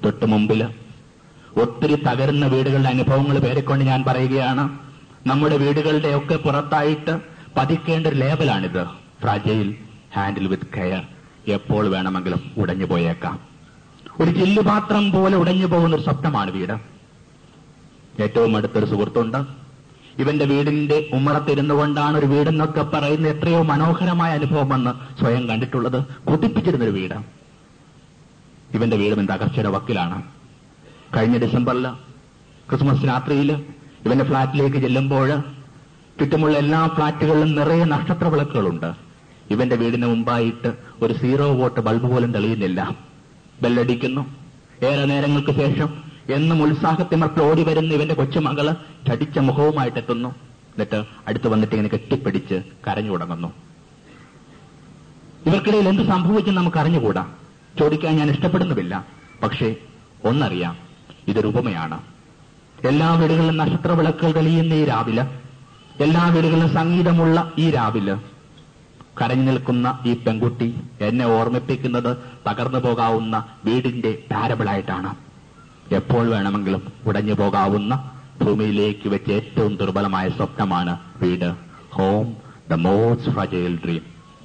തൊട്ടു മുമ്പില് ഒത്തിരി തകരുന്ന വീടുകളുടെ അനുഭവങ്ങൾ പേരെക്കൊണ്ട് ഞാൻ പറയുകയാണ് നമ്മുടെ വീടുകളുടെ ഒക്കെ പുറത്തായിട്ട് പതിക്കേണ്ട ഒരു ലേബലാണിത് ഫ്രാജയിൽ ഹാൻഡിൽ വിത്ത് കെയർ എപ്പോൾ വേണമെങ്കിലും ഉടഞ്ഞു പോയേക്കാം ഒരു ചില്ലുപാത്രം പോലെ ഉടഞ്ഞു പോകുന്ന ഒരു സ്വപ്നമാണ് വീട് ഏറ്റവും അടുത്തൊരു സുഹൃത്തുണ്ട് ഇവന്റെ വീടിന്റെ ഉമ്മറത്തിരുന്നു കൊണ്ടാണ് ഒരു വീടെന്നൊക്കെ പറയുന്ന എത്രയോ മനോഹരമായ അനുഭവമെന്ന് സ്വയം കണ്ടിട്ടുള്ളത് കൊതിപ്പിച്ചിരുന്നൊരു വീട് ഇവന്റെ വീടും തകർച്ചയുടെ വക്കിലാണ് കഴിഞ്ഞ ഡിസംബറിൽ ക്രിസ്മസ് രാത്രിയിൽ ഇവന്റെ ഫ്ളാറ്റിലേക്ക് ചെല്ലുമ്പോൾ ചുറ്റുമുള്ള എല്ലാ ഫ്ളാറ്റുകളിലും നിറയെ നക്ഷത്ര വിളക്കുകളുണ്ട് ഇവന്റെ വീടിന് മുമ്പായിട്ട് ഒരു സീറോ വോട്ട് ബൾബ് പോലും തെളിയുന്നില്ല ബെല്ലടിക്കുന്നു ഏറെ നേരങ്ങൾക്ക് ശേഷം എന്നും ഉത്സാഹത്തിമർത്ത് ഓടി വരുന്ന ഇവന്റെ കൊച്ചുമകള് ചടിച്ച മുഖവുമായിട്ട് എത്തുന്നു എന്നിട്ട് അടുത്ത് വന്നിട്ട് ഇങ്ങനെ കെട്ടിപ്പിടിച്ച് കരഞ്ഞു തുടങ്ങുന്നു ഇവർക്കിടയിൽ എന്ത് സംഭവിച്ചെന്ന് നമുക്ക് അറിഞ്ഞുകൂടാ ചോദിക്കാൻ ഞാൻ ഇഷ്ടപ്പെടുന്നുമില്ല പക്ഷേ ഒന്നറിയാം ഇതൊരു ഉപമയാണ് എല്ലാ വീടുകളിലും നക്ഷത്ര വിളക്കുകൾ തെളിയുന്ന ഈ രാവിലെ എല്ലാ വീടുകളിലും സംഗീതമുള്ള ഈ രാവിലെ കരഞ്ഞു നിൽക്കുന്ന ഈ പെൺകുട്ടി എന്നെ ഓർമ്മിപ്പിക്കുന്നത് തകർന്നു പോകാവുന്ന വീടിന്റെ പാരബിളായിട്ടാണ് എപ്പോൾ വേണമെങ്കിലും ഉടഞ്ഞു പോകാവുന്ന ഭൂമിയിലേക്ക് വെച്ച ഏറ്റവും ദുർബലമായ സ്വപ്നമാണ് വീട് home the most fragile dream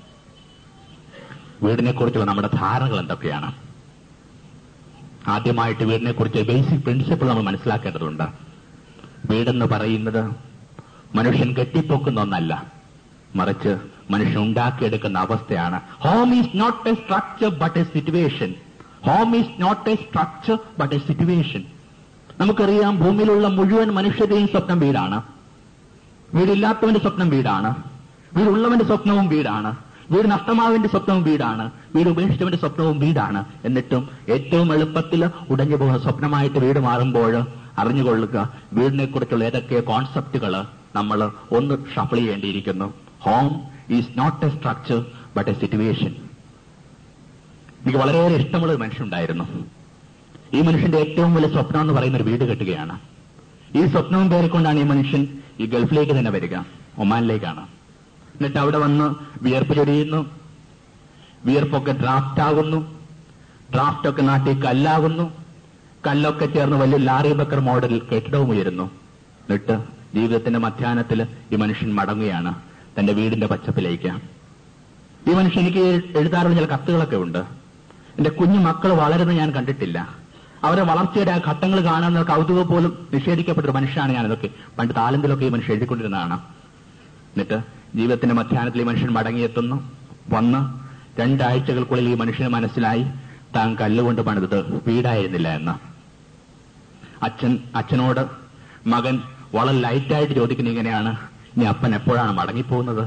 വീടിനെ കുറിച്ചുള്ള നമ്മുടെ ധാരണകൾ എന്തൊക്കെയാണ് ആദ്യമായിട്ട് വീടിനെ കുറിച്ച് ബേസിക് പ്രിൻസിപ്പിൾ നമ്മൾ മനസ്സിലാക്കേണ്ടതുണ്ട് വീടെന്ന് പറയുന്നത് മനുഷ്യൻ കെട്ടിപ്പൊക്കുന്ന ഒന്നല്ല മറിച്ച് മനുഷ്യൻ ഉണ്ടാക്കിയെടുക്കുന്ന അവസ്ഥയാണ് home is not a structure but a situation home is not a structure but a situation നമുക്കറിയാം ഭൂമിയിലുള്ള മുഴുവൻ മനുഷ്യരുടെയും സ്വപ്നം വീടാണ് വീടില്ലാത്തവന്റെ സ്വപ്നം വീടാണ് വീടുള്ളവന്റെ സ്വപ്നവും വീടാണ് വീട് നഷ്ടമാവിന്റെ സ്വപ്നവും വീടാണ് വീട് ഉപേക്ഷിച്ചവന്റെ സ്വപ്നവും വീടാണ് എന്നിട്ടും ഏറ്റവും എളുപ്പത്തിൽ ഉടഞ്ഞു പോകുന്ന സ്വപ്നമായിട്ട് വീട് മാറുമ്പോൾ അറിഞ്ഞുകൊള്ളുക വീടിനെ കുറിച്ചുള്ള ഏതൊക്കെ കോൺസെപ്റ്റുകൾ നമ്മൾ ഒന്ന് ഷഫിൾ ചെയ്യേണ്ടിയിരിക്കുന്നു home is not a structure but a situation എനിക്ക് വളരെയേറെ ഇഷ്ടമുള്ള ഒരു മനുഷ്യനുണ്ടായിരുന്നു ഈ മനുഷ്യന്റെ ഏറ്റവും വലിയ സ്വപ്നം എന്ന് പറയുന്ന ഒരു വീട് കെട്ടുകയാണ് ഈ സ്വപ്നവും പേരിക്കൊണ്ടാണ് ഈ മനുഷ്യൻ ഈ ഗൾഫിലേക്ക് തന്നെ വരിക ഒമാനിലേക്കാണ് എന്നിട്ട് അവിടെ വന്ന് വിയർപ്പ് ചൊരിയുന്നു വിയർപ്പൊക്കെ ഡ്രാഫ്റ്റ് ആകുന്നു ഡ്രാഫ്റ്റ് ഒക്കെ നാട്ടിൽ കല്ലാകുന്നു കല്ലൊക്കെ ചേർന്ന് വലിയ ലാറി ബക്കർ മോഡൽ കെട്ടിടവും ഉയരുന്നു എന്നിട്ട് ജീവിതത്തിന്റെ മധ്യാഹ്നത്തിൽ ഈ മനുഷ്യൻ മടങ്ങുകയാണ് തന്റെ വീടിന്റെ പച്ചപ്പിലേക്ക് ഈ മനുഷ്യൻ എനിക്ക് എഴുതാറുള്ള ചില കത്തുകളൊക്കെ ഉണ്ട് എന്റെ കുഞ്ഞു മക്കൾ വളരുന്ന ഞാൻ കണ്ടിട്ടില്ല അവരെ വളർച്ചയുടെ ആ ഘട്ടങ്ങൾ കാണുന്ന കൗതുകം പോലും നിഷേധിക്കപ്പെട്ട ഒരു മനുഷ്യനാണ് ഞാനിതൊക്കെ പണ്ട് താലന്തിലൊക്കെ ഈ മനുഷ്യൻ എഴുതിക്കൊണ്ടിരുന്നതാണ് എന്നിട്ട് ജീവിതത്തിന്റെ മധ്യാഹ്നത്തിൽ ഈ മനുഷ്യൻ മടങ്ങിയെത്തുന്നു വന്ന് രണ്ടാഴ്ചകൾക്കുള്ളിൽ ഈ മനുഷ്യന് മനസ്സിലായി താൻ കല്ലുകൊണ്ട് പണിതത് വീടായിരുന്നില്ല എന്ന് അച്ഛൻ അച്ഛനോട് മകൻ വളരെ ലൈറ്റായിട്ട് ചോദിക്കുന്ന ഇങ്ങനെയാണ് ഇനി അപ്പൻ എപ്പോഴാണ് മടങ്ങിപ്പോകുന്നത്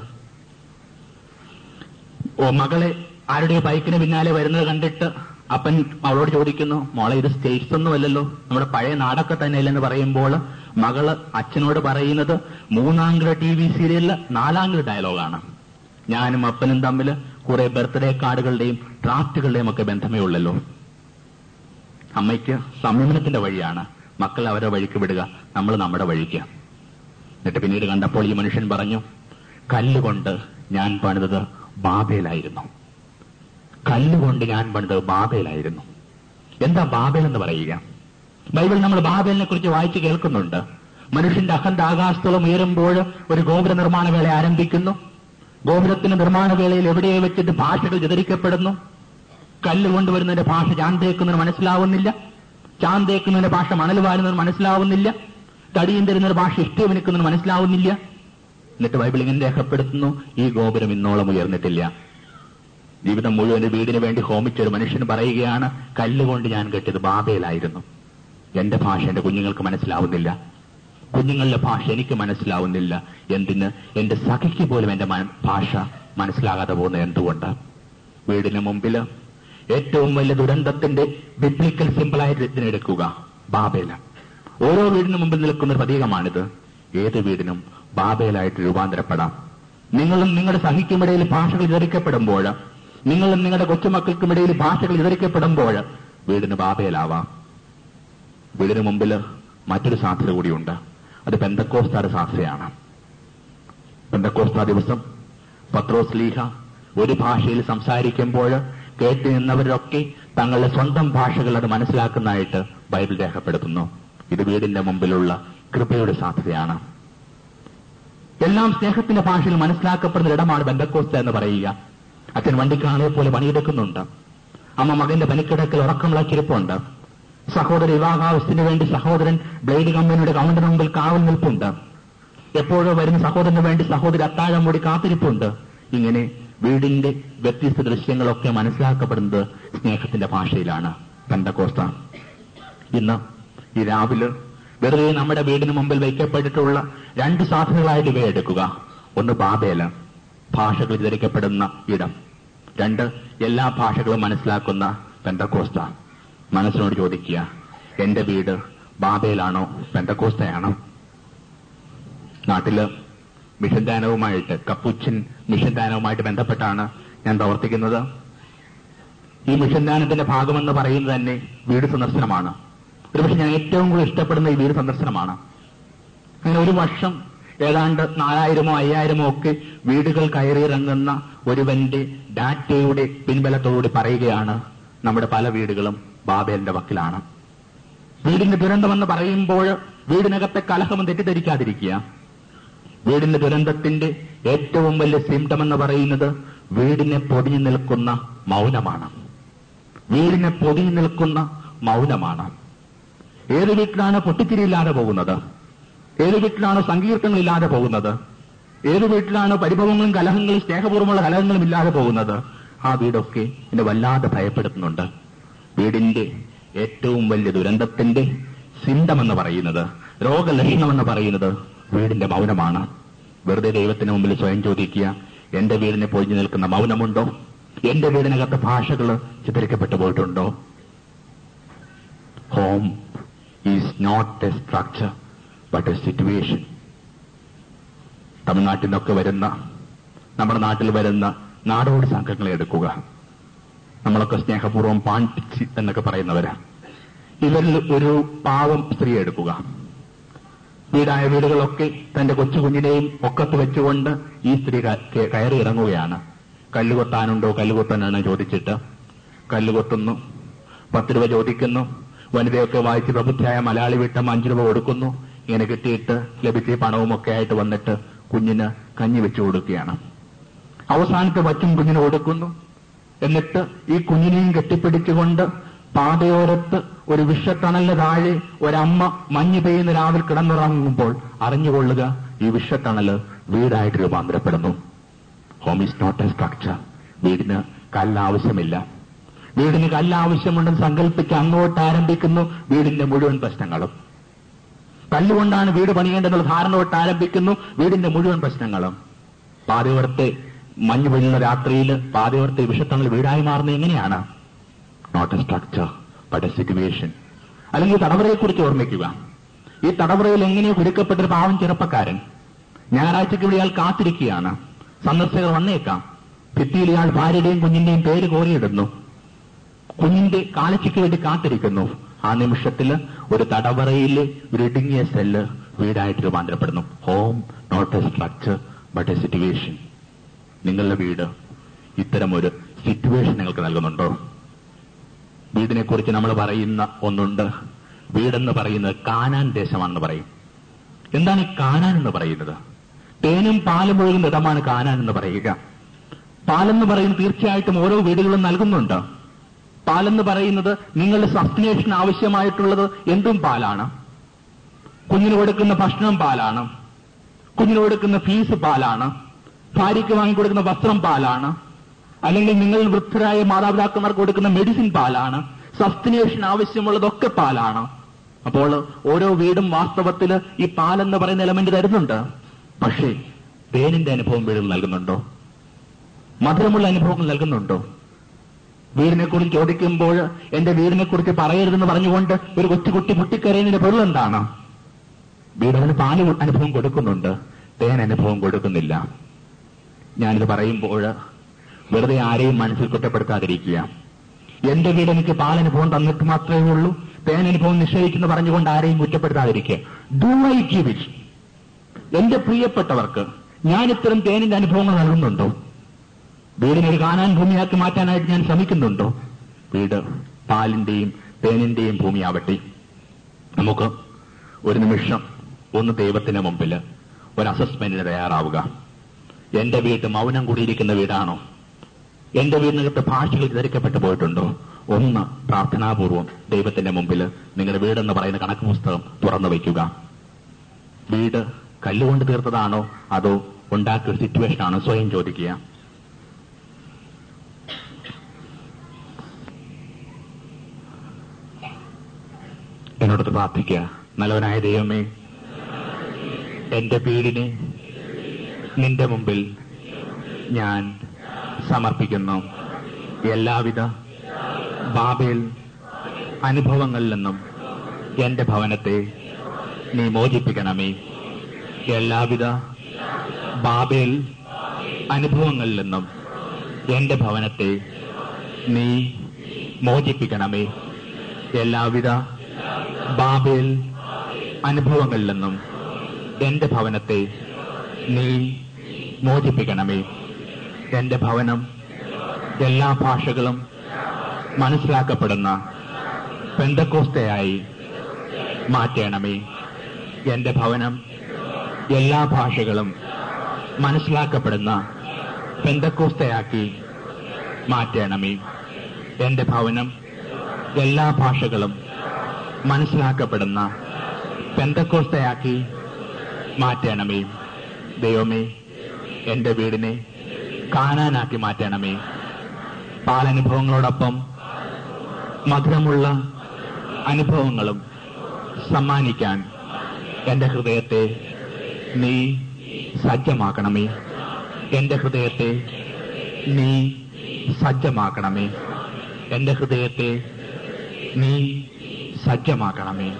ഓ മകളെ ആരുടെയോ ബൈക്കിന് പിന്നാലെ വരുന്നത് കണ്ടിട്ട് അപ്പൻ അവളോട് ചോദിക്കുന്നു മോളെ ഇത് സ്റ്റേറ്റ്സ് ഒന്നും അല്ലല്ലോ നമ്മുടെ പഴയ നാടൊക്കെ തന്നെയല്ലെന്ന് പറയുമ്പോൾ മകള് അച്ഛനോട് പറയുന്നത് മൂന്നാംഗ്ര ടി വി സീരിയലില് നാലാംഗ്ര ഡയലോഗാണ് ഞാനും അപ്പനും തമ്മിൽ കുറെ ബർത്ത്ഡേ കാർഡുകളുടെയും ഡ്രാഫ്റ്റുകളുടെയും ഒക്കെ ബന്ധമേ ഉള്ളല്ലോ അമ്മയ്ക്ക് സംയമനത്തിന്റെ വഴിയാണ് മക്കൾ അവരെ വഴിക്ക് വിടുക നമ്മൾ നമ്മുടെ വഴിക്ക് എന്നിട്ട് പിന്നീട് കണ്ടപ്പോൾ ഈ മനുഷ്യൻ പറഞ്ഞു കല്ലുകൊണ്ട് ഞാൻ പണിതത് ബാബേലായിരുന്നു കല്ലുകൊണ്ട് ഞാൻ പണിതത് ബാബേലായിരുന്നു എന്താ ബാബേൽ എന്ന് പറയുക ബൈബിൾ നമ്മൾ ബാബേലിനെ കുറിച്ച് വായിച്ച് കേൾക്കുന്നുണ്ട് മനുഷ്യന്റെ അഹന്ത ആകാശത്തോളം ഉയരുമ്പോൾ ഒരു ഗോപുര നിർമ്മാണ വേള ആരംഭിക്കുന്നു ഗോപുരത്തിന്റെ നിർമ്മാണ വേളയിൽ എവിടെ വെച്ചിട്ട് ഭാഷകൾ ചിതറിക്കപ്പെടുന്നു കല്ല് കൊണ്ടുവരുന്നതിന്റെ ഭാഷ ചാന്തേക്കുന്നതിന് മനസ്സിലാവുന്നില്ല ചാന്തേക്കുന്നതിന്റെ ഭാഷ മണൽ വാരുന്നതിന് മനസ്സിലാവുന്നില്ല തടിയും തരുന്ന ഭാഷ ഇഷ്ടമിനിക്കുന്നതിന് മനസ്സിലാവുന്നില്ല എന്നിട്ട് ബൈബിൾ ഇങ്ങനെ രേഖപ്പെടുത്തുന്നു ഈ ഗോപുരം ഇന്നോളം ഉയർന്നിട്ടില്ല ജീവിതം മുഴുവൻ വീടിന് വേണ്ടി ഹോമിച്ച ഒരു മനുഷ്യൻ പറയുകയാണ് കല്ലുകൊണ്ട് ഞാൻ കെട്ടിയത് ബാബയിലായിരുന്നു എന്റെ ഭാഷ എന്റെ കുഞ്ഞുങ്ങൾക്ക് മനസ്സിലാവുന്നില്ല കുഞ്ഞുങ്ങളുടെ ഭാഷ എനിക്ക് മനസ്സിലാവുന്നില്ല എന്തിന് എന്റെ സഖയ്ക്ക് പോലും എന്റെ മന- ഭാഷ മനസ്സിലാകാതെ പോകുന്നത് എന്തുകൊണ്ട് വീടിന് മുമ്പില് ഏറ്റവും വലിയ ദുരന്തത്തിന്റെ ബിബ്ലിക്കൽ സിമ്പിളായിട്ട് ഇതിനെടുക്കുക ബാബേല ഓരോ വീടിന് മുമ്പിൽ നിൽക്കുന്ന ഒരു പ്രതീകമാണിത് ഏത് വീടിനും ബാബേലായിട്ട് രൂപാന്തരപ്പെടാം നിങ്ങളും നിങ്ങളുടെ സഹിക്കുമിടയിൽ ഭാഷകൾ വിതറിക്കപ്പെടുമ്പോൾ നിങ്ങളും നിങ്ങളുടെ കൊച്ചുമക്കൾക്കുമിടയിൽ ഭാഷകൾ വിതറിക്കപ്പെടുമ്പോൾ വീടിന് ബാബേലാവാം വീടിന് മുമ്പിൽ മറ്റൊരു സാധ്യത കൂടിയുണ്ട് അത് പെന്തക്കോസ്താരുടെ സാധ്യതയാണ് പെന്തക്കോസ്ത ദിവസം പത്രോസ് ലീഹ ഒരു ഭാഷയിൽ സംസാരിക്കുമ്പോൾ കേട്ട് നിന്നവരൊക്കെ തങ്ങളുടെ സ്വന്തം ഭാഷകൾ അത് മനസ്സിലാക്കുന്നതായിട്ട് ബൈബിൾ രേഖപ്പെടുത്തുന്നു ഇത് വീടിന്റെ മുമ്പിലുള്ള കൃപയുടെ സാധ്യതയാണ് എല്ലാം സ്നേഹത്തിന്റെ ഭാഷയിൽ മനസ്സിലാക്കപ്പെടുന്ന ഇടമാണ് ബന്ധക്കോസ്ത എന്ന് പറയുക അച്ഛൻ വണ്ടിക്കാളെ പോലെ പണിയെടുക്കുന്നുണ്ട് അമ്മ മകന്റെ പനിക്കിടക്കൽ ഉറക്കമുളക്കിരിപ്പുണ്ട് സഹോദരൻ വിവാഹാവശ്യത്തിന് വേണ്ടി സഹോദരൻ ബ്ലേഡ് കമ്പനിയുടെ കൗണ്ടർ മുമ്പിൽ കാവൽ നിൽപ്പുണ്ട് എപ്പോഴോ വരുന്ന സഹോദരന് വേണ്ടി സഹോദരി അത്താഴം മൂടി കാത്തിരിപ്പുണ്ട് ഇങ്ങനെ വീടിന്റെ വ്യത്യസ്ത ദൃശ്യങ്ങളൊക്കെ മനസ്സിലാക്കപ്പെടുന്നത് സ്നേഹത്തിന്റെ ഭാഷയിലാണ് പെന്തക്കോസ്ത ഇന്ന് ഈ രാവിലെ വെറുതെ നമ്മുടെ വീടിന് മുമ്പിൽ വയ്ക്കപ്പെട്ടിട്ടുള്ള രണ്ട് സാധനങ്ങളായിട്ട് ഇവയെ എടുക്കുക ഒന്ന് ബാബേല ഭാഷകൾ വിതരിക്കപ്പെടുന്ന ഇടം രണ്ട് എല്ലാ ഭാഷകളും മനസ്സിലാക്കുന്ന പെന്തക്കോസ്ത മനസ്സിനോട് ചോദിക്കുക എന്റെ വീട് ബാബേലാണോ പെന്തക്കോസ്തയാണോ നാട്ടില് മിഷൻ ദാനവുമായിട്ട് കപ്പുച്ചിൻ മിഷൻ ദാനവുമായിട്ട് ബന്ധപ്പെട്ടാണ് ഞാൻ പ്രവർത്തിക്കുന്നത് ഈ മിഷൻ ദാനത്തിന്റെ ഭാഗമെന്ന് പറയുന്നത് തന്നെ വീട് സന്ദർശനമാണ് ഒരുപക്ഷെ ഞാൻ ഏറ്റവും കൂടുതൽ ഇഷ്ടപ്പെടുന്ന ഈ വീട് സന്ദർശനമാണ് അങ്ങനെ ഒരു വർഷം ഏതാണ്ട് നാലായിരമോ അയ്യായിരമോ ഒക്കെ വീടുകൾ കയറിയിറങ്ങുന്ന ഒരുവന്റെ ഡാറ്റയുടെ പിൻബലത്തോടുകൂടി പറയുകയാണ് നമ്മുടെ പല വീടുകളും ബാബേലിന്റെ വക്കിലാണ് വീടിന്റെ ദുരന്തമെന്ന് പറയുമ്പോൾ വീടിനകത്തെ കലഹം തെറ്റിദ്ധരിക്കാതിരിക്കുക വീടിന്റെ ദുരന്തത്തിന്റെ ഏറ്റവും വലിയ സിംറ്റം എന്ന് പറയുന്നത് വീടിനെ പൊതിഞ്ഞു നിൽക്കുന്ന മൗനമാണ് വീടിനെ പൊതിഞ്ഞു നിൽക്കുന്ന മൗനമാണ് ഏത് വീട്ടിലാണ് പൊട്ടിച്ചിരിയില്ലാതെ പോകുന്നത് ഏത് വീട്ടിലാണ് സങ്കീർത്തനങ്ങളില്ലാതെ പോകുന്നത് ഏത് വീട്ടിലാണ് പരിഭവങ്ങളും കലഹങ്ങളും സ്നേഹപൂർവ്വമുള്ള കലഹങ്ങളും ഇല്ലാതെ പോകുന്നത് ആ വീടൊക്കെ എന്നെ വല്ലാതെ ഭയപ്പെടുത്തുന്നുണ്ട് വീടിന്റെ ഏറ്റവും വലിയ ദുരന്തത്തിന്റെ സിംറ്റമെന്ന് പറയുന്നത് രോഗലക്ഷണമെന്ന് പറയുന്നത് വീടിന്റെ മൗനമാണ് വെറുതെ ദൈവത്തിന് മുമ്പിൽ സ്വയം ചോദിക്കുക എന്റെ വീടിനെ പൊഴിഞ്ഞു നിൽക്കുന്ന മൗനമുണ്ടോ എന്റെ വീടിനകത്ത് ഭാഷകൾ ചിത്രിക്കപ്പെട്ടു പോയിട്ടുണ്ടോ home is not a structure but a situation തമിഴ്നാട്ടിൽ നിന്നൊക്കെ വരുന്ന നമ്മുടെ നാട്ടിൽ വരുന്ന നാടോടി സംഘങ്ങളെ എടുക്കുക നമ്മളൊക്കെ സ്നേഹപൂർവ്വം പാണ്ഡിച്ച് എന്നൊക്കെ പറയുന്നവരാ ഇവരിൽ ഒരു പാവം സ്ത്രീ എടുക്കുക വീടായ വീടുകളൊക്കെ തന്റെ കൊച്ചു കുഞ്ഞിനെയും ഒക്കത്ത് വെച്ചുകൊണ്ട് ഈ സ്ത്രീ ക- കയറി ഇറങ്ങുകയാണ് കല്ലുകൊത്താനുണ്ടോ കല്ലുകൊത്താനാണ് ചോദിച്ചിട്ട് കല്ലുകൊത്തുന്നു പത്ത് രൂപ ചോദിക്കുന്നു വനിതയൊക്കെ വായിച്ച് പ്രബുദ്ധിയായ മലയാളി വീട്ടം അഞ്ചു രൂപ കൊടുക്കുന്നു ഇങ്ങനെ കിട്ടിയിട്ട് ലഭിച്ച ഈ പണവും ഒക്കെ ആയിട്ട് വന്നിട്ട് കുഞ്ഞിന് കഞ്ഞി വെച്ചു കൊടുക്കുകയാണ് അവസാനത്തെ വറ്റും കുഞ്ഞിന് കൊടുക്കുന്നു എന്നിട്ട് ഈ കുഞ്ഞിനെയും കെട്ടിപ്പിടിച്ചുകൊണ്ട് പാതയോരത്ത് ഒരു വിഷത്തണലിന് താഴെ ഒരമ്മ മഞ്ഞ് പെയ്യുന്ന രാവിലെ കിടന്നുറങ്ങുമ്പോൾ അറിഞ്ഞുകൊള്ളുക ഈ വിഷത്തണല് വീടായിട്ട് രൂപാന്തരപ്പെടുന്നു home is not a structure വീടിന് കല്ല് ആവശ്യമില്ല വീടിന് കല്ല് ആവശ്യമുണ്ടെന്ന് സങ്കല്പിച്ച് അങ്ങോട്ട് ആരംഭിക്കുന്നു വീടിന്റെ മുഴുവൻ പ്രശ്നങ്ങളും കല്ലുകൊണ്ടാണ് വീട് പണിയേണ്ടതെന്നുള്ള ധാരണ തൊട്ട് ആരംഭിക്കുന്നു വീടിന്റെ മുഴുവൻ പ്രശ്നങ്ങളും പാതയോരത്തെ മഞ്ഞ് പെയ്യുന്ന രാത്രിയിൽ പാതയോരത്തെ വിഷത്തണൽ വീടായി മാറുന്നത് എങ്ങനെയാണ് not a structure but a situation അല്ലെങ്കിൽ തടവറയെക്കുറിച്ച് ഓർമ്മിക്കുക ഈ തടവറയിൽ എങ്ങനെയോ കുരുക്കപ്പെട്ടൊരു പാവം ചെറുപ്പക്കാരൻ ഞായറാഴ്ചയ്ക്ക് ഇവിടെ ഇയാൾ കാത്തിരിക്കുകയാണ് സന്ദർശകർ വന്നേക്കാം ഭിത്തിയിൽ ഇയാൾ ഭാര്യയുടെയും കുഞ്ഞിന്റെയും പേര് കോരിയിടുന്നു കുഞ്ഞിന്റെ കാലച്ചയ്ക്ക് വേണ്ടി കാത്തിരിക്കുന്നു ആ നിമിഷത്തിൽ ഒരു തടവറയിലെ ഒരു ഇടുങ്ങിയ സെല്ല് വീടായിട്ട് രൂപാന്തരപ്പെടുന്നു home not a structure but a situation നിങ്ങളുടെ വീട് ഇത്തരം ഒരു സിറ്റുവേഷൻ നിങ്ങൾക്ക് നൽകുന്നുണ്ടോ വീടിനെ കുറിച്ച് നമ്മൾ പറയുന്ന ഒന്നുണ്ട് വീടെന്ന് പറയുന്നത് കാനാൻ ദേശമാണെന്ന് പറയും എന്താണ് ഈ കാനാൻ എന്ന് പറയുന്നത് തേനും പാലും ഒഴുകുന്ന ഇടമാണ് കാനാൻ എന്ന് പറയുക പാലെന്ന് പറയുന്നത് തീർച്ചയായിട്ടും ഓരോ വീടുകളും നൽകുന്നുണ്ട് പാലെന്ന് പറയുന്നത് നിങ്ങളുടെ സസ്റ്റിനേഷൻ ആവശ്യമായിട്ടുള്ളത് എന്തും പാലാണ് കുഞ്ഞിന് കൊടുക്കുന്ന ഭക്ഷണം പാലാണ് കുഞ്ഞിന് കൊടുക്കുന്ന ഫീസ് പാലാണ് ഭാര്യയ്ക്ക് വാങ്ങിക്കൊടുക്കുന്ന വസ്ത്രം പാലാണ് അല്ലെങ്കിൽ നിങ്ങൾ വൃദ്ധരായ മാതാപിതാക്കന്മാർക്ക് കൊടുക്കുന്ന മെഡിസിൻ പാലാണ് സസ്റ്റിനേഷൻ ആവശ്യമുള്ളതൊക്കെ പാലാണ് അപ്പോൾ ഓരോ വീടും വാസ്തവത്തിൽ ഈ പാലെന്ന് പറയുന്ന എലമെന്റ് തരുന്നുണ്ട് പക്ഷേ തേനിന്റെ അനുഭവം വീടുകൾ നൽകുന്നുണ്ടോ മധുരമുള്ള അനുഭവങ്ങൾ നൽകുന്നുണ്ടോ വീടിനെ കുറിച്ച് ചോദിക്കുമ്പോൾ എന്റെ വീടിനെ കുറിച്ച് പറയരുതെന്ന് പറഞ്ഞുകൊണ്ട് ഒരു കൊച്ചുകുട്ടി പൊട്ടിക്കരയുന്നതിന്റെ പൊരുൾ എന്താണ് വീട് അതിന് പാല് അനുഭവം കൊടുക്കുന്നുണ്ട് തേൻ അനുഭവം കൊടുക്കുന്നില്ല ഞാനിത് പറയുമ്പോൾ വെറുതെ ആരെയും മനസ്സിൽ കുറ്റപ്പെടുത്താതിരിക്കുക എന്റെ വീട് എനിക്ക് പാലനുഭവം തന്നിട്ട് മാത്രമേ ഉള്ളൂ തേൻ അനുഭവം നിഷേധിക്കുന്നു പറഞ്ഞുകൊണ്ട് ആരെയും കുറ്റപ്പെടുത്താതിരിക്കുക ഡു ഐ ഗിവ് ഇറ്റ് എന്റെ പ്രിയപ്പെട്ടവർക്ക് ഞാൻ ഇത്തരം തേനിന്റെ അനുഭവങ്ങൾ നൽകുന്നുണ്ടോ വീടിനെ ഒരു കാണാൻ ഭൂമിയാക്കി മാറ്റാനായിട്ട് ഞാൻ ശ്രമിക്കുന്നുണ്ടോ വീട് പാലിന്റെയും തേനിന്റെയും ഭൂമിയാവട്ടെ നമുക്ക് ഒരു നിമിഷം ഒന്ന് ദൈവത്തിന്റെ മുമ്പിൽ ഒരു അസസ്മെന്റിന് തയ്യാറാവുക എന്റെ വീട് മൗനം കൂടിയിരിക്കുന്ന വീടാണോ എന്റെ വീടിനകത്ത് ഭാഷകൾ വിതരിക്കപ്പെട്ടു പോയിട്ടുണ്ടോ ഒന്ന് പ്രാർത്ഥനാപൂർവം ദൈവത്തിന്റെ മുമ്പിൽ നിങ്ങളുടെ വീടെന്ന് പറയുന്ന കണക്ക് പുസ്തകം തുറന്നു വയ്ക്കുക വീട് കല്ലുകൊണ്ട് തീർത്തതാണോ അതോ ഉണ്ടാക്കിയ ഒരു സിറ്റുവേഷൻ ആണോ സ്വയം ചോദിക്കുക എന്നോടത്ത് പ്രാർത്ഥിക്കുക നല്ലവനായ ദൈവമേ എന്റെ വീടിനെ നിന്റെ മുമ്പിൽ ഞാൻ സമർപ്പിക്കുന്നു എല്ലാവിധ ബാബേൽ അനുഭവങ്ങളിൽ നിന്നും എന്റെ ഭവനത്തെ നീ മോചിപ്പിക്കണമേ എല്ലാവിധ ബാബേൽ അനുഭവങ്ങളിൽ നിന്നും എന്റെ ഭവനത്തെ നീ മോചിപ്പിക്കണമേ എല്ലാവിധ ബാബേൽ അനുഭവങ്ങളിൽ നിന്നും എന്റെ ഭവനത്തെ നീ മോചിപ്പിക്കണമേ എന്റെ ഭവനം എല്ലാ ഭാഷകളും മനസ്സിലാക്കപ്പെടുന്ന പെന്തക്കോസ്തയായി മാറ്റണമേ എന്റെ ഭവനം എല്ലാ ഭാഷകളും മനസ്സിലാക്കപ്പെടുന്ന പെന്തക്കോസ്തയാക്കി മാറ്റണമേ എന്റെ ഭവനം എല്ലാ ഭാഷകളും മനസ്സിലാക്കപ്പെടുന്ന പെന്തക്കോസ്തയാക്കി മാറ്റണമേ ദൈവമേ എന്റെ വീടിനെ കാണാനാക്കി മാറ്റണമേ പാലനുഭവങ്ങളോടൊപ്പം മധുരമുള്ള അനുഭവങ്ങളും സമ്മാനിക്കാൻ എന്റെ ഹൃദയത്തെ നീ സജ്ജമാക്കണമേ എന്റെ ഹൃദയത്തെ നീ സജ്ജമാക്കണമേ എന്റെ ഹൃദയത്തെ നീ സജ്ജമാക്കണമേ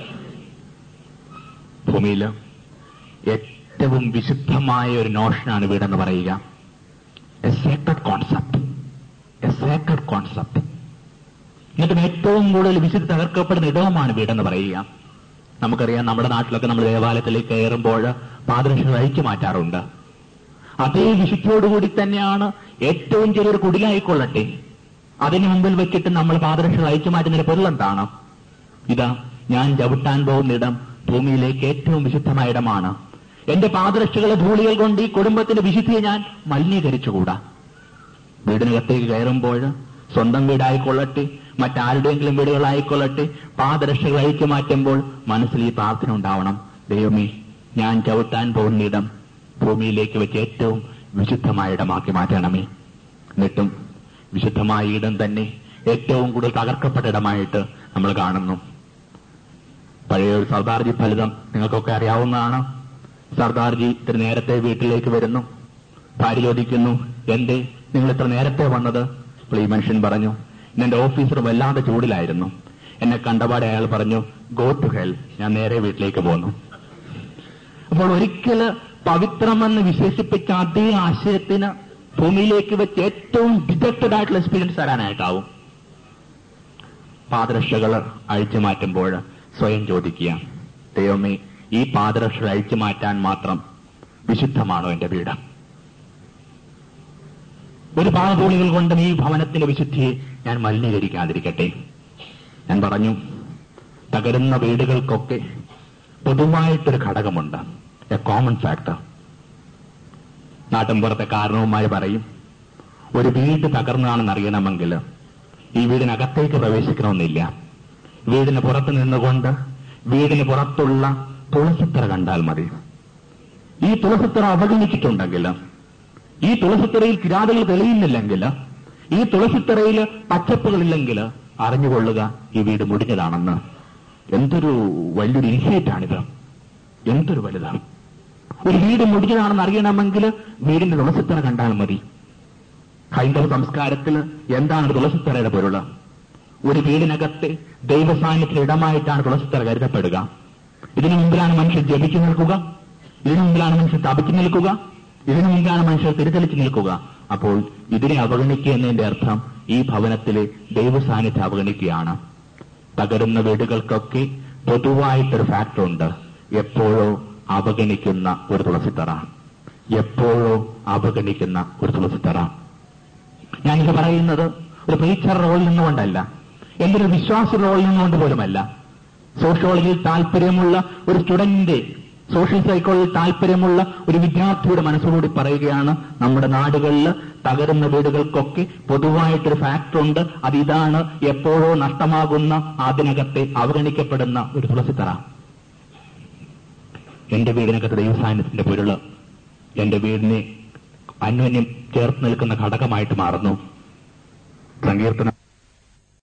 ഭൂമിയിൽ ഏറ്റവും വിശുദ്ധമായ ഒരു നോഷനാണ് വീടെന്ന് പറയുക a sacred concept a sacred concept എന്നിട്ടും ഏറ്റവും കൂടുതൽ വിശുദ്ധ തകർക്കപ്പെടുന്ന ഇടവുമാണ് വീടെന്ന് പറയുക നമുക്കറിയാം നമ്മുടെ നാട്ടിലൊക്കെ നമ്മൾ ദേവാലയത്തിലേക്ക് കയറുമ്പോൾ പാദരക്ഷകൾ അഴിച്ചു മാറ്റാറുണ്ട് അതേ വിശുദ്ധിയോടുകൂടി തന്നെയാണ് ഏറ്റവും ചെറിയൊരു കുടിലായിക്കൊള്ളട്ടെ അതിന് മുമ്പിൽ വെച്ചിട്ട് നമ്മൾ പാദരക്ഷകൾ അഴിച്ചു മാറ്റുന്നതിന്റെ പൊരുൾ എന്താണ് ഇതാ ഞാൻ ചവിട്ടാൻ പോകുന്ന ഇടം ഭൂമിയിലേക്ക് ഏറ്റവും വിശുദ്ധമായ ഇടമാണ് എന്റെ പാദരക്ഷകളെ ധൂളികൾ കൊണ്ട് ഈ കുടുംബത്തിന്റെ വിശുദ്ധിയെ ഞാൻ മലിനീകരിച്ചുകൂടാ വീടിനകത്തേക്ക് കയറുമ്പോൾ സ്വന്തം വീടായിക്കൊള്ളട്ടെ മറ്റാരുടെയെങ്കിലും വീടുകളായിക്കൊള്ളട്ടെ പാദരക്ഷകൾ അഴിച്ചു മാറ്റുമ്പോൾ മനസ്സിൽ ഈ പ്രാർത്ഥന ഉണ്ടാവണം ദൈവമേ ഞാൻ ചവിട്ടാൻ പോകുന്ന ഇടം ഭൂമിയിലേക്ക് വെച്ച് ഏറ്റവും വിശുദ്ധമായ ഇടമാക്കി മാറ്റണമേ എന്നിട്ടും വിശുദ്ധമായ ഇടം തന്നെ ഏറ്റവും കൂടുതൽ തകർക്കപ്പെട്ട ഇടമായിട്ട് നമ്മൾ കാണുന്നു പഴയ ഒരു സർദാർജി ഫലിതം നിങ്ങൾക്കൊക്കെ അറിയാവുന്നതാണ് സർദാർജി ഇത്ര നേരത്തെ വീട്ടിലേക്ക് വരുന്നു ഭാര്യ ചോദിക്കുന്നു എന്തേ നിങ്ങൾ ഇത്ര നേരത്തെ വന്നത് അപ്പോൾ ഈ മനുഷ്യൻ പറഞ്ഞു ഇന്ന് എന്റെ ഓഫീസർ വല്ലാതെ ചൂടിലായിരുന്നു എന്നെ കണ്ടപാടെ അയാൾ പറഞ്ഞു ഗോ ടു ഹെൽ ഞാൻ നേരെ വീട്ടിലേക്ക് പോന്നു അപ്പോൾ ഒരിക്കൽ പവിത്രമെന്ന് വിശേഷിപ്പിച്ച അതേ ആശയത്തിന് ഭൂമിയിലേക്ക് വെച്ച് ഏറ്റവും ഡിജക്റ്റഡ് ആയിട്ടുള്ള എക്സ്പീരിയൻസ് തരാനായിട്ടാവും പാദരക്ഷകൾ അഴിച്ചു മാറ്റുമ്പോൾ സ്വയം ചോദിക്കുക ദൈവമേ ഈ പാദരക്ഷകൾ അഴിച്ചു മാറ്റാൻ മാത്രം വിശുദ്ധമാണോ എന്റെ വീട് ഒരു പാതപൂളികൾ കൊണ്ടും ഈ ഭവനത്തിന്റെ വിശുദ്ധിയെ ഞാൻ മലിനീകരിക്കാതിരിക്കട്ടെ ഞാൻ പറഞ്ഞു തകരുന്ന വീടുകൾക്കൊക്കെ പൊതുവായിട്ടൊരു ഘടകമുണ്ട് എ കോമൺ ഫാക്ടർ നാട്ടിൻപുറത്തെ കാരണവന്മാർ പറയും ഒരു വീട് തകർന്നാണെന്ന് അറിയണമെങ്കിൽ ഈ വീടിനകത്തേക്ക് പ്രവേശിക്കണമെന്നില്ല വീടിന് പുറത്ത് നിന്നുകൊണ്ട് വീടിന് പുറത്തുള്ള തുളസിത്തറ കണ്ടാൽ മതി ഈ തുളസിത്തറ അവഗണിച്ചിട്ടുണ്ടെങ്കിൽ ഈ തുളസിത്തറയിൽ കിരാതകൾ തെളിയുന്നില്ലെങ്കിൽ ഈ തുളസിത്തറയിൽ പച്ചപ്പുകളില്ലെങ്കിൽ അറിഞ്ഞുകൊള്ളുക ഈ വീട് മുടിഞ്ഞതാണെന്ന് എന്തൊരു വലിയൊരു ഇൻസൈറ്റാണിത് എന്തൊരു വലുതാണ് ഒരു വീട് മുടിഞ്ഞതാണെന്ന് അറിയണമെങ്കിൽ വീടിന്റെ തുളസിത്തറ കണ്ടാൽ മതി ഹൈന്ദവ സംസ്കാരത്തിൽ എന്താണ് തുളസിത്തറയുടെ പൊരുള് ഒരു വീടിനകത്തെ ദൈവസാന്നിധ്യ ഇടമായിട്ടാണ് തുളസിത്തറ കരുതപ്പെടുക ഇതിനു മുമ്പിലാണ് മനുഷ്യർ ജപിച്ചു നിൽക്കുക ഇതിനു മുമ്പിലാണ് മനുഷ്യർ തപിച്ചു നിൽക്കുക ഇതിനു മുമ്പിലാണ് മനുഷ്യർ തിരിച്ചലിച്ചു നിൽക്കുക അപ്പോൾ ഇതിനെ അവഗണിക്കുക എന്നതിന്റെ അർത്ഥം ഈ ഭവനത്തിലെ ദൈവസാന്നിധ്യം അവഗണിക്കുകയാണ് തകരുന്ന വീടുകൾക്കൊക്കെ പൊതുവായിട്ടൊരു ഫാക്ടർ ഉണ്ട് എപ്പോഴോ അവഗണിക്കുന്ന ഒരു തുളസിത്തറ എപ്പോഴോ അവഗണിക്കുന്ന ഒരു തുളസിത്തറ ഞാനിത് പറയുന്നത് ഒരു പ്രീച്ചർ റോളിൽ നിന്നുകൊണ്ടല്ല എന്തൊരു വിശ്വാസ റോളിൽ നിന്നുകൊണ്ട് പോലുമല്ല സോഷ്യോളജിയിൽ താല്പര്യമുള്ള ഒരു സ്റ്റുഡന്റ് സോഷ്യൽ സൈക്കോളജിയിൽ താല്പര്യമുള്ള ഒരു വിദ്യാർത്ഥിയുടെ മനസ്സോടുകൂടി പറയുകയാണ് നമ്മുടെ നാടുകളിൽ തകരുന്ന വീടുകൾക്കൊക്കെ പൊതുവായിട്ടൊരു ഫാക്ടർ ഉണ്ട് അത് ഇതാണ് എപ്പോഴോ നഷ്ടമാകുന്ന അതിനകത്തെ അവഗണിക്കപ്പെടുന്ന ഒരു തുളസിത്തറ എന്റെ വീടിനകത്ത് ദൈവസാന്നിധ്യത്തിന്റെ പൊരുള് എന്റെ വീടിനെ അന്യോന്യം ചേർത്ത് നിൽക്കുന്ന ഘടകമായിട്ട് മാറുന്നു സങ്കീർത്തനം